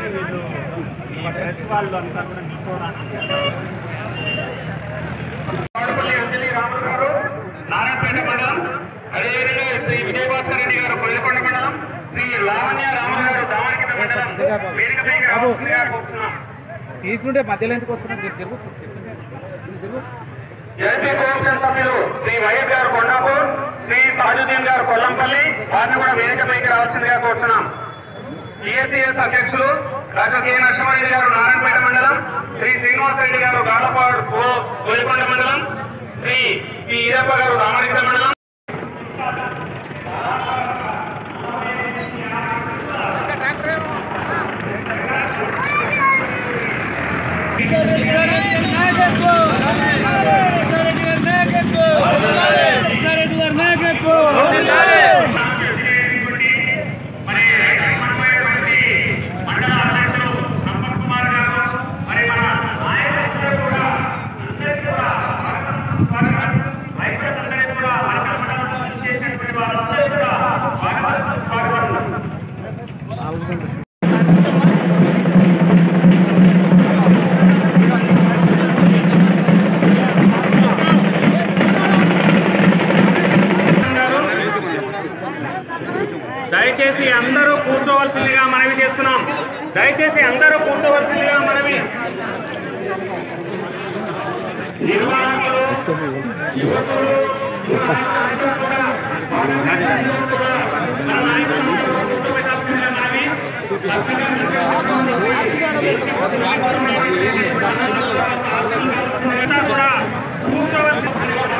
వీళ్ళు ఈ ప్రెస్ వాళ్ళు అంతా కూడా నిల్చోవడానికి వాడపల్లి అంజలి రాములు గారు నారాయణపేట మండలం అదేవిధంగా శ్రీ విజయభాస్కర్ రెడ్డి గారు కోయిలకొండ మండలం శ్రీ లావణ్య రాములు గారు దామరకిత మండలం వేదికపైకి రావాల్సిందిగా కోరుతున్నాం తీసుకుంటే మధ్యలో ఎందుకు వస్తున్నారు మీరు తిరుగు తిరుగు ఎల్పీ కోఆప్షన్ సభ్యులు శ్రీ వైఎస్ గారు కొండాపూర్ శ్రీ తాజుద్దీన్ గారు కొల్లంపల్లి వారిని కూడా వేదికపైకి రావాల్సిందిగా కోరుతున్నాం ఈఎస్ఈఎస్ అధ్యక్షులు డాక్టర్ కె నరసింహారెడ్డి గారు నారాయణపేట మండలం శ్రీ శ్రీనివాస్ రెడ్డి గారు గాలపాడు కో- కోయిలకొండ మండలం శ్రీ పి ఈరప్ప గారు రామలింగ మండలం మరి రైతు సమన్వయ సమితి మండల అధ్యక్షులు సంపత్ కుమార్ గారు మరి మన నాయకులందరూ కూడా అందరికీ కూడా స్వాగతం సుస్వాగతం రైతులందరికీ కూడా మండల మండలంలో చేసినటువంటి వారందరికీ కూడా స్వాగతం సుస్వాగతం దయచేసి అందరూ కూర్చోవలసిందిగా మనవి చేస్తున్నాం దయచేసి అందరూ కూర్చోవలసిందిగా మనవి నిర్వాహకులు యువకులు యువకులందరూ కూడా స్వాగతాన్ని కూడా మన నాయకులందరూ కూర్చోబెట్టాల్సిందిగా మనవి చక్కగా అంతా కూడా కూర్చోవలసిందిగా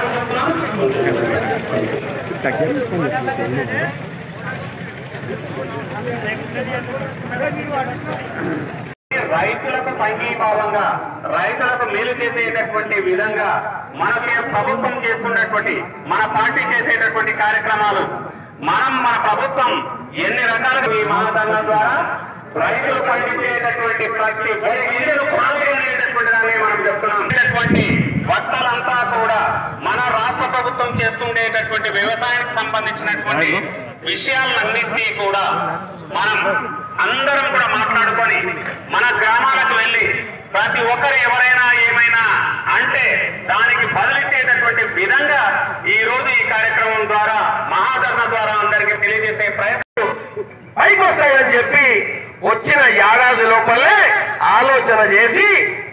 రైతులకు సంఘీభావంగా రైతులకు మేలు చేసేటటువంటి విధంగా మనకి ప్రభుత్వం చేస్తున్నటువంటి మన పార్టీ చేసేటటువంటి కార్యక్రమాలు మనం మన ప్రభుత్వం ఎన్ని రకాలుగా ఈ మహాధర్నా ద్వారా రైతులు పండించేటటువంటి ప్రతి వరి గింజలు కొనాలి అనేటటువంటి దాన్ని మనం చెప్తున్నాం ఇటువంటి వట్టలంతా కూడా మన రాష్ట్ర ప్రభుత్వం చేస్తుండేటటువంటి వ్యవసాయానికి సంబంధించినటువంటి విషయాలన్నింటినీ కూడా మనం అందరం కూడా మాట్లాడుకొని మన గ్రామాలకు వెళ్ళి ప్రతి ఒక్కరు ఎవరైనా ఏమైనా అంటే దానికి బదిలిచ్చేటటువంటి విధంగా ఈ రోజు ఈ కార్యక్రమం ద్వారా మహాధర్ణ ద్వారా అందరికీ తెలియజేసే ప్రయత్నం పైకి వస్తాయని చెప్పి వచ్చిన ఏడాది లోపలే ఆలోచన చేసి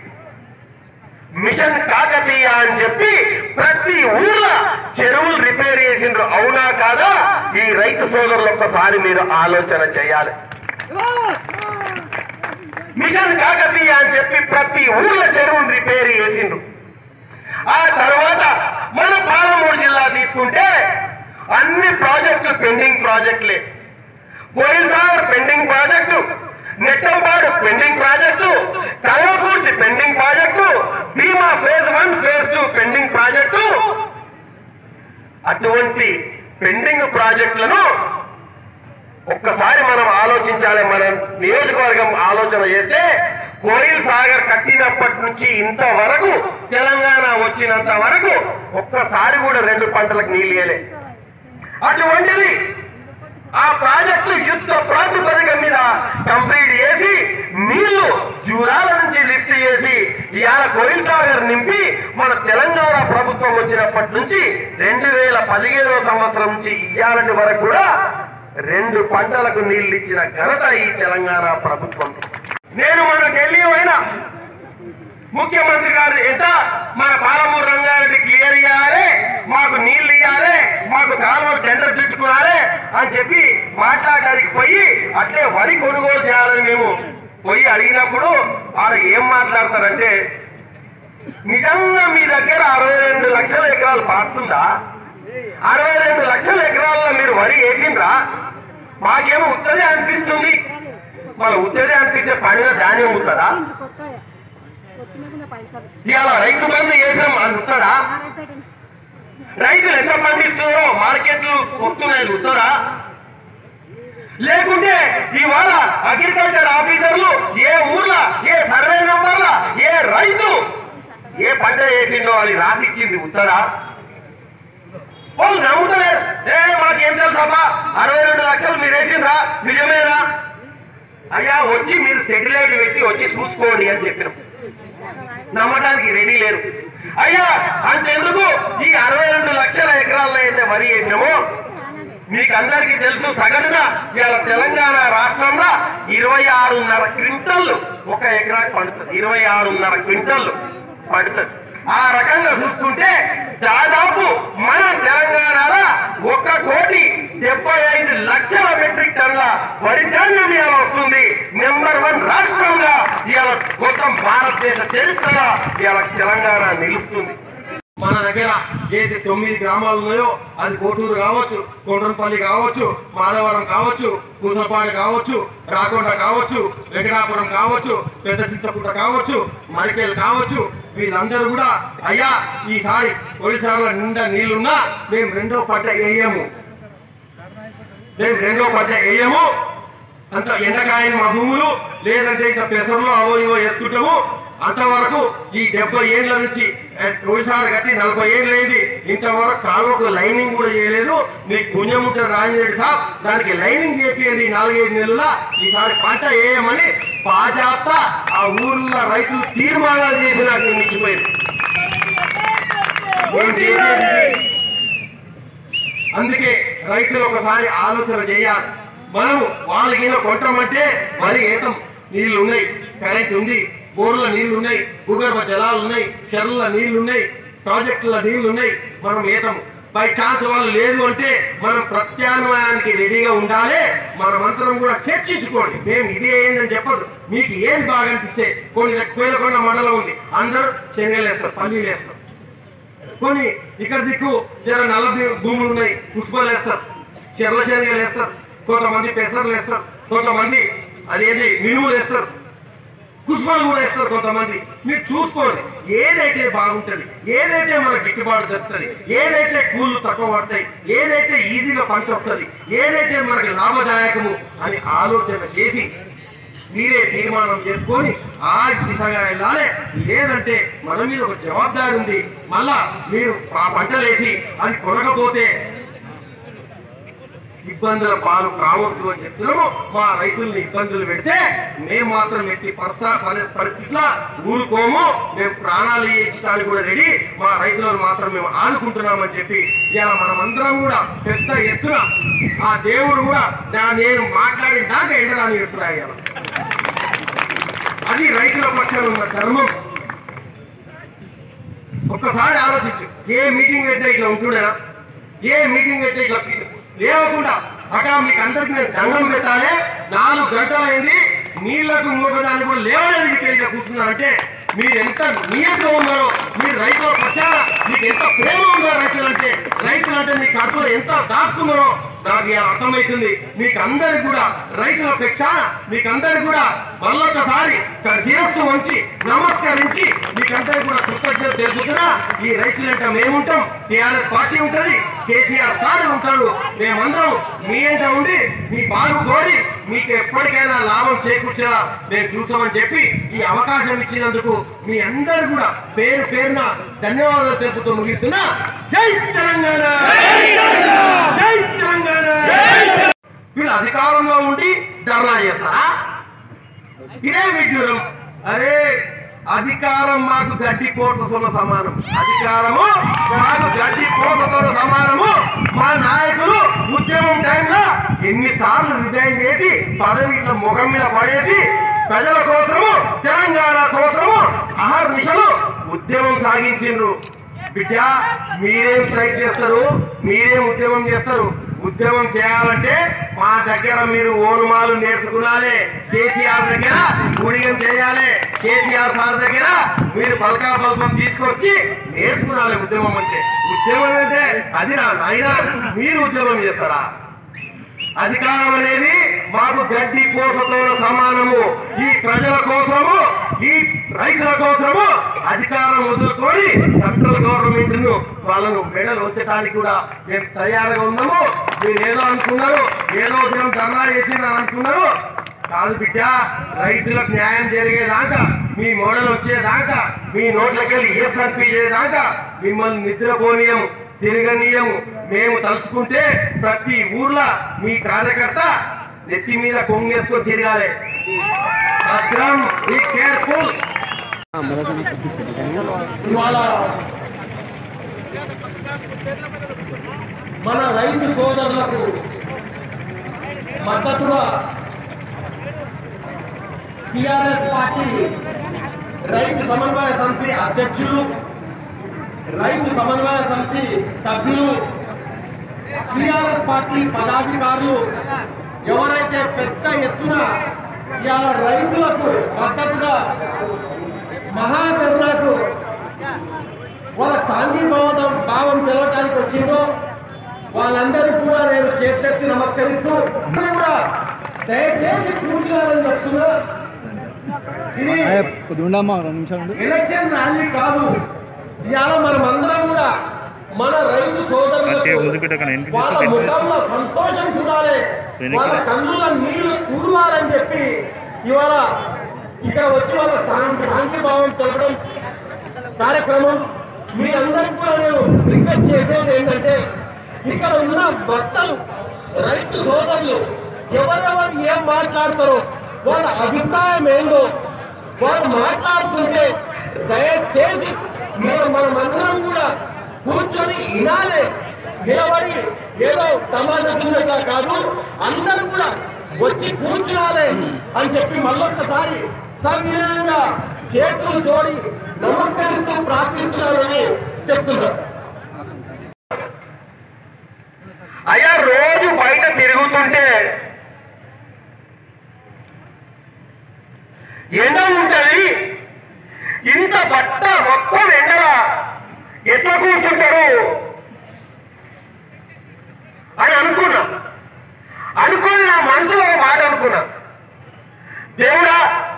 మిషన్ కాకతీయ అని చెప్పి ప్రతి ఊర్లో చెరువులు రిపేర్ చేసిండ్రు అవునా కాదా ఈ రైతు సోదరులు ఒక్కసారి మీరు ఆలోచన చేయాలి మిషన్ కాకతీయ అని చెప్పి ప్రతి ఊర్లో చెరువులు రిపేర్ చేసిండ్రు ఆ తర్వాత మన పాలమూరు జిల్లా తీసుకుంటే అన్ని ప్రాజెక్టులు పెండింగ్ ప్రాజెక్టులే Koilsagar pending project Nettempadu pending project Kalwakurthy pending project Bhima phase one phase two pending project అటువంటి పెండింగ్ ప్రాజెక్టులను ఒక్కసారి మనం ఆలోచించాలి మన నియోజకవర్గం ఆలోచన చేస్తే కోయిల్ సాగర్ కట్టినప్పటి నుంచి ఇంతవరకు తెలంగాణ వచ్చినంత వరకు ఒక్కసారి కూడా రెండు పంటలకు నీళ్ళు ఇయ్యలే అటువంటిది ఆ ప్రాజెక్టు యుద్ధ ప్రాతిపదిక మీద కంప్లీట్ చేసి నీళ్లు జూరాల నుంచి లిఫ్ట్ చేసి ఇవాళ కోయిల్ సాగర్ నింపి మన తెలంగాణ ప్రభుత్వం వచ్చినప్పటి నుంచి రెండు వేల పదిహేనో సంవత్సరం నుంచి ఇయ్యాలటి వరకు కూడా రెండు పంటలకు నీళ్లు ఇచ్చిన ఘనత ఈ తెలంగాణ ప్రభుత్వం నేను మన ఢిల్లీ అయినా ముఖ్యమంత్రి గారు ఎంత మన పాలమూరు రంగారెడ్డి క్లియర్ చేయాలి మాకు నీళ్లు ఇవ్వాలి మాకు కాలువలు టెండర్ పిలుచుకోవాలి అని చెప్పి మాట్లాడడానికి పోయి అట్లే వరి కొనుగోలు చేయాలని మేము పోయి అడిగినప్పుడు వాళ్ళు ఏం మాట్లాడతారంటే నిజంగా మీ దగ్గర అరవై రెండు లక్షల ఎకరాలు పాడుతుందా అరవై రెండు లక్షల ఎకరాల్లో మీరు వరి వేసిండ్రా మాకేమో ఉత్తదే అనిపిస్తుంది మన ఉత్తదే అనిపిస్తే పండిన ధాన్యం ఉత్తదా కొత్తగా కొత్తిమీర పైసలు ఇవాళ రైతు బంధు చేసిన అది ఉత్తరా రైతులు ఎంత పండిస్తున్నారో మార్కెట్లు వస్తున్నాయి ఉత్తరా లేకుంటే ఇవాళ అగ్రికల్చర్ ఆఫీసర్లు ఏ ఊర్ల ఏ సర్వే నంబర్ల ఏ రైతు ఏ పంట వేసిండో అని రాసిచ్చింది ఉత్తరా వాళ్ళు నమ్ముతలేరు ఏ మాకేం తెలుసమ్మా అరవై రెండు లక్షలు మీరు వేసిండ్రా నిజమేనా అయ్యా వచ్చి మీరు సెటిలైట్ పెట్టి వచ్చి చూసుకోండి అని చెప్పినాం నమ్మడానికి రెడీ లేరు అయ్యా అంతెందుకు ఈ అరవై రెండు లక్షల ఎకరాల్లో అయితే వరి వేసినామో మీకు అందరికీ తెలుసు సగటున ఇవాళ తెలంగాణ రాష్ట్రంలో ఇరవై ఆరున్నర క్వింటల్లు ఒక ఎకరాకి పండుతుంది ఇరవై ఆరున్నర క్వింటల్లు పండుతుంది ఆ రకంగా చూసుకుంటే దాదాపు మన తెలంగాణలో ఒక కోటి డెబ్బై ఐదు లక్షల మెట్రిక్ టన్ల వరి ధాన్యం ఇవాళ వస్తుంది నెంబర్ వన్ రాష్ట్రంగా ఇవాళ మొత్తం భారతదేశ చరిత్రలో ఇవాళ తెలంగాణ నిలుస్తుంది మన దగ్గర ఏది తొమ్మిది గ్రామాలు ఉన్నాయో అది కోటూరు కావచ్చు కొండ్రంపల్లి కావచ్చు మాధవరం కావచ్చు పూసపాడు కావచ్చు రాకొండ కావచ్చు వెంకటాపురం కావచ్చు పెద్ద చింతకుంట కావచ్చు మరికేలు కావచ్చు వీళ్ళందరూ కూడా అయ్యా ఈసారి ఒడిశాలో నిండా నీళ్లున్నా మేము రెండో పంట వేయము మేము రెండో పంట వేయము అంత ఎండకాయని మా భూములు లేదంటే ఇంకా పెసర్లు అవో ఇవో వేసుకుంటాము అంతవరకు ఈ డెబ్బై ఏళ్ళ నుంచి రోషాలు కట్టి నలభై ఏళ్ళు అయింది ఇంతవరకు కాలువకు లైనింగ్ కూడా చేయలేదు మీకు పుణ్యం ఉంటుంది రాజేడు సాబ్ దానికి లైనింగ్ చేపియండి నాలుగైదు నెలల ఈసారి పంట వేయమని పాజాత ఆ ఊర్లో రైతులు తీర్మానాలు చేసి నాకు మించిపోయింది ఏం చేసేది? అందుకే రైతులు ఒకసారి ఆలోచన చేయాలి మనము వాళ్ళకి కొంటామంటే మరి ఏతం నీళ్లు ఉన్నాయి కరెంట్ ఉంది బోర్ల నీళ్లు ఉన్నాయి భూగర్భ జలాలు ఉన్నాయి చెరువుల నీళ్లు ఉన్నాయి ప్రాజెక్టుల నీళ్లు ఉన్నాయి మనం ఏతం బై ఛాన్స్ వాళ్ళు లేదు అంటే మనం ప్రత్యామ్నాయానికి రెడీగా ఉండాలి మనమంతరం కూడా చర్చించుకోండి మేము ఇదే ఏందని చెప్పదు మీకు ఏది బాగా అనిపిస్తే కొన్ని కోయలకొండ మండలం ఉంది అందరూ శనగలు వేస్తారు పల్లీలు వేస్తారు కొన్ని ఇక్కడ దిక్కు జర నల్ల భూ- భూములు ఉన్నాయి పుష్పాలు వేస్తారు చెర్ల శనగలు వేస్తారు కొంతమంది పెసర్లు వేస్తారు కొంతమంది అదేంటి మినుములు వేస్తారు పుష్పాలు కూడా వేస్తారు కొంతమంది మీరు చూసుకోండి ఏదైతే బాగుంటది ఏదైతే మనకు గిట్టుబాటు జరుగుతుంది ఏదైతే కూళ్ళు తక్కువ పడతాయి ఏదైతే ఈజీగా పంట వస్తుంది ఏదైతే మనకి లాభదాయకము అని ఆలోచన చేసి మీరే తీర్మానం చేసుకొని ఆ దిశగా వెళ్ళాలి లేదంటే మన మీద ఒక జవాబారి ఉంది మళ్ళా మీరు ఆ పంటలేసి అది కొనకపోతే ఇబ్బందుల పాలు కావద్దు అని చెప్తున్నాము మా రైతుల్ని ఇబ్బందులు పెడితే మేము మాత్రం ఎట్టి పరిస్థా పరి- పరిస్థితుల్లో ఊరుకోము మేము ప్రాణాలు ఇచ్చడానికి కూడా రెడీ మా రైతులను మాత్రం మేము ఆదుకుంటున్నామని చెప్పి ఇలా మనమందరం కూడా పెద్ద ఎత్తున ఆ దేవుడు కూడా నా నేను మాట్లాడిన దాకా ఎండరాని ఎత్తురా ఇవాళ అది రైతుల పక్షాన ఉన్న ధర్మం ఒక్కసారి ఆలోచించు ఏ మీటింగ్ పెట్టే ఇట్లా ఉంటుండేనా ఏ మీటింగ్ పెట్టే ఇట్లా లేవకుండా అక్కడ మీకు అందరికి నేను దండం పెట్టాలి నాలుగు గంటలైంది నీళ్లకు మూగదాన్ని కూడా లేవడానికి తెలియక కూర్చున్నారంటే మీరు ఎంత నియంత్రణ ఉన్నారో మీరు రైతుల పక్షాన మీకు ఎంత ప్రేమ ఉందో రైతులంటే రైతులంటే మీ కడుపులో ఎంత దాచుకున్నారో నాకు ఇలా అర్థమవుతుంది మీకు అందరికి కూడా రైతుల పక్షాన మీకు అందరికి కూడా మళ్ళొకసారి శిరస్సు వంచి నమస్కరించి మీకందరికి కూడా కృతజ్ఞత తెలుపుతున్నా ఈ రైతులంటే మేముంటాం టీఆర్ఎస్ పార్టీ ఉంటది కేసీఆర్ సార్ ఉంటాడు మేమందరం మీ ఎంట ఉండి మీ బాగు కోరి మీకు ఎప్పటికైనా లాభం చేకూర్చేలా మేము చూస్తామని చెప్పి ఈ అవకాశం ఇచ్చినందుకు మీ అందరు కూడా పేరు పేరున ధన్యవాదాలు తెలుపుతూ ముగిస్తున్నా జై తెలంగాణ జై తెలంగాణ వీళ్ళు అధికారంలో ఉండి ధర్నా చేస్తారా ఇదే విడ్డూరం అరే అధికారం మాకు గడ్డి కోటతో సమానం అధికారము మాకు గడ్డి కోటతో సమానము మా నాయకులు ఉద్యమం టైంలో ఎన్నిసార్లు రిజైన్ చేసి పదవి ఇట్లా ముఖం మీద పడేసి ప్రజల కోసము తెలంగాణ కోసము అహర్నిశలు ఉద్యమం సాగించిండ్రు బిడ్డ మీరేం స్ట్రైక్ చేస్తారు మీరేం ఉద్యమం చేస్తారు ఉద్యమం చేయాలంటే మా దగ్గర మీరు ఓనుమాలు నేర్చుకున్నాలే కేసీఆర్ దగ్గర గుడియం చేయాలి కేసీఆర్ సార్ దగ్గర మీరు పలకా పల్పం తీసుకొచ్చి నేర్చుకున్నాలి ఉద్యమం అంటే ఉద్యమం అంటే అది నా నాయన మీరు ఉద్యమం చేస్తారా అధికారం అనేది మాకు గడ్డి పోసతో సమానము ఈ ప్రజల కోసము ఈ రైతుల కోసము అధికారం వదులుకొని సెంట్రల్ గవర్నమెంట్ ను వాళ్ళను మెడలు ఉంచడానికి కూడా మేము తయారుగా ఉన్నాము మీరు ఏదో అనుకున్నారు ఏదో దినం ధర్నా చేసిందని అనుకున్నారు కాదు బిడ్డ రైతులకు న్యాయం జరిగేదాకా మీ మోడల్ వచ్చేదాకా మీ నోట్లకెళ్ళి ఏ చేసేదాకా మిమ్మల్ని నిద్రపోనీయము తిరగనీయము మేము తలుచుకుంటే ప్రతి ఊర్లో మీ కార్యకర్త నెత్తి మీద కొంగేసుకొని తిరగాలి భద్రం బీ కేర్ఫుల్ ఇవాళ మన రైతు సోదరులకు మద్దతుగా టిఆర్ఎస్ పార్టీ రైతు సమన్వయ సమితి అధ్యక్షులు రైతు సమన్వయ సమితి సభ్యులు టిఆర్ఎస్ పార్టీ పదాధికారులు ఎవరైతే పెద్ద ఎత్తున ఇవాళ రైతులకు మద్దతుగా మహాకరుణకు వాళ్ళ సాంఘీభావం భావం తెలవటానికి వచ్చిందో వాళ్ళందరికీ కూడా నేను చేతులెత్తి నమస్కరిస్తూ అందరూ కూడా దయచేసి కూర్చోవాలని చెప్తున్నా ఇది కొద్దిగా ఉండమ్మా రెండు నిమిషాలు ఉండు. ఎలక్షన్ ర్యాలీ కాదు ఇవాళ మనం అందరం కూడా మన రైతు సోదరులకు వాళ్ళ ముఖంలో సంతోషం చూడాలి వాళ్ళ కన్నుల నీళ్లు కూడవాలని చెప్పి ఇవాళ ఇక్కడ వచ్చి వాళ్ళ శాంతి శాంతి భావం తెలపడం కార్యక్రమం మీరందరూ కూడా నేను రిక్వెస్ట్ చేసేది ఏంటంటే ఇక్కడ ఉన్న భక్తలు రైతు సోదరులు ఎవరెవరు ఏం మాట్లాడతారో వాళ్ళ అభిప్రాయం ఏందో వాళ్ళు మాట్లాడుతుంటే దయచేసి మీరు మనమందరం కూడా కూర్చొని వినాలి నిలబడి ఏదో తమాషా తిన్నట్లా కాదు అందరూ కూడా వచ్చి కూర్చునాలి అని చెప్పి మళ్ళొక్కసారి సవినయంగా చేతులు జోడి నమస్కరిస్తూ ప్రార్థిస్తున్నానని చెప్తున్నారు అయ్యా రోజు బయట తిరుగుతుంటే ఎండ ఉంటది ఇంత బట్ట మొత్తం ఎండల ఎట్లా కూర్చుంటారు అని అనుకున్నా అనుకుని నా మనసులో ఒక మాట అనుకున్నా దేవుడా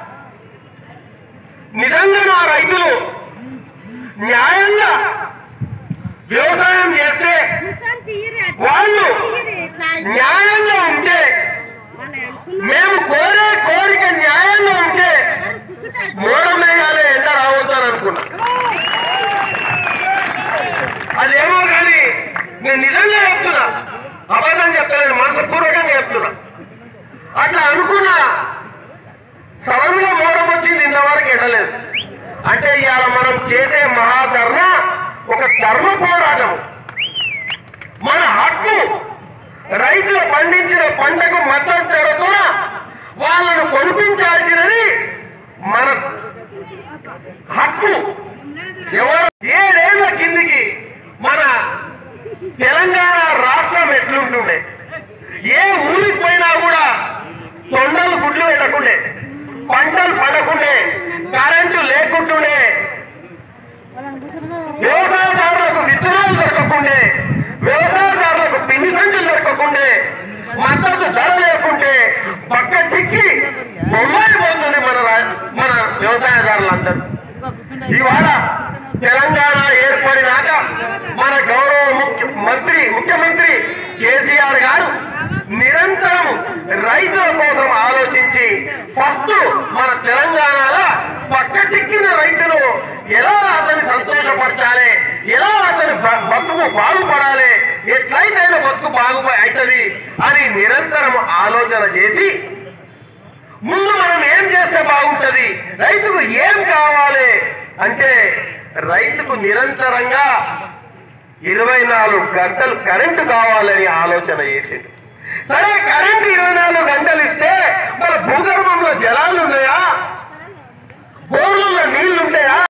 నిజంగా నా రైతులు న్యాయంగా వ్యవసాయం చేస్తే వాళ్ళు న్యాయంగా ఉంటే మేము కోరే కోరిక న్యాయంగా ఉంటే మూడం వేయాలి ఎండ రావద్దని అనుకున్నా అదేమో కానీ నేను నిజంగా చెప్తున్నా అబద్ధం చెప్తాను మనసపూర్వకంగా చెప్తున్నా అట్లా అనుకున్నా సడన్ గా మూడం వచ్చింది ఇంతవరకు ఎండలేదు అంటే ఇవాళ మనం చేసే మహాధర్మ ఒక ధర్మ పోరాటం మన హక్కు రైతులు పండించిన పంటకు మద్దతు ధరతో వాళ్ళను కొనిపించాల్సినది మన హక్కు ఎవరు ఏడేళ్ల కిందికి మన తెలంగాణ రాష్ట్రం ఎట్లుంటుండే ఏ ఊరికి పోయినా కూడా తొండలు గుడ్లు పెట్టకుండే పంటలు పడకుండే కరెంటు లేకుంటుండే వ్యవసాయదారులకు విత్తనాలు దొరకకుండే వ్యవసాయదారులకు పిండి సంచులు దొరకకుండే మద్దతు ధర లేకుంటే పక్క చిక్కి బొమ్మాయి పోతుంది మన రా- మన వ్యవసాయదారులందరూ ఇవాళ తెలంగాణ ఏర్పడినాక మన గౌరవ ముఖ్య మంత్రి ముఖ్యమంత్రి కేసీఆర్ గారు నిరంతరం రైతుల కోసం ఆలోచించి ఫస్ట్ మన తెలంగాణలో పక్క చిక్కిన రైతులు ఎలా అతని సంతోషపరచాలి ఎలా అతని బ- బతుకు బాగుపడాలి ఎట్లయితే ఆయన బతుకు బాగు అవుతుంది అని నిరంతరం ఆలోచన చేసి ముందు మనం ఏం చేస్తే బాగుంటది రైతుకు ఏం కావాలి అంటే రైతుకు నిరంతరంగా ఇరవై నాలుగు గంటలు కరెంటు కావాలని ఆలోచన చేసింది సరే కరెంటు ఇరవై నాలుగు గంటలు ఇస్తే మన భూగర్భంలో జలాలు ఉన్నాయా బోర్లలో నీళ్లు ఉంటాయా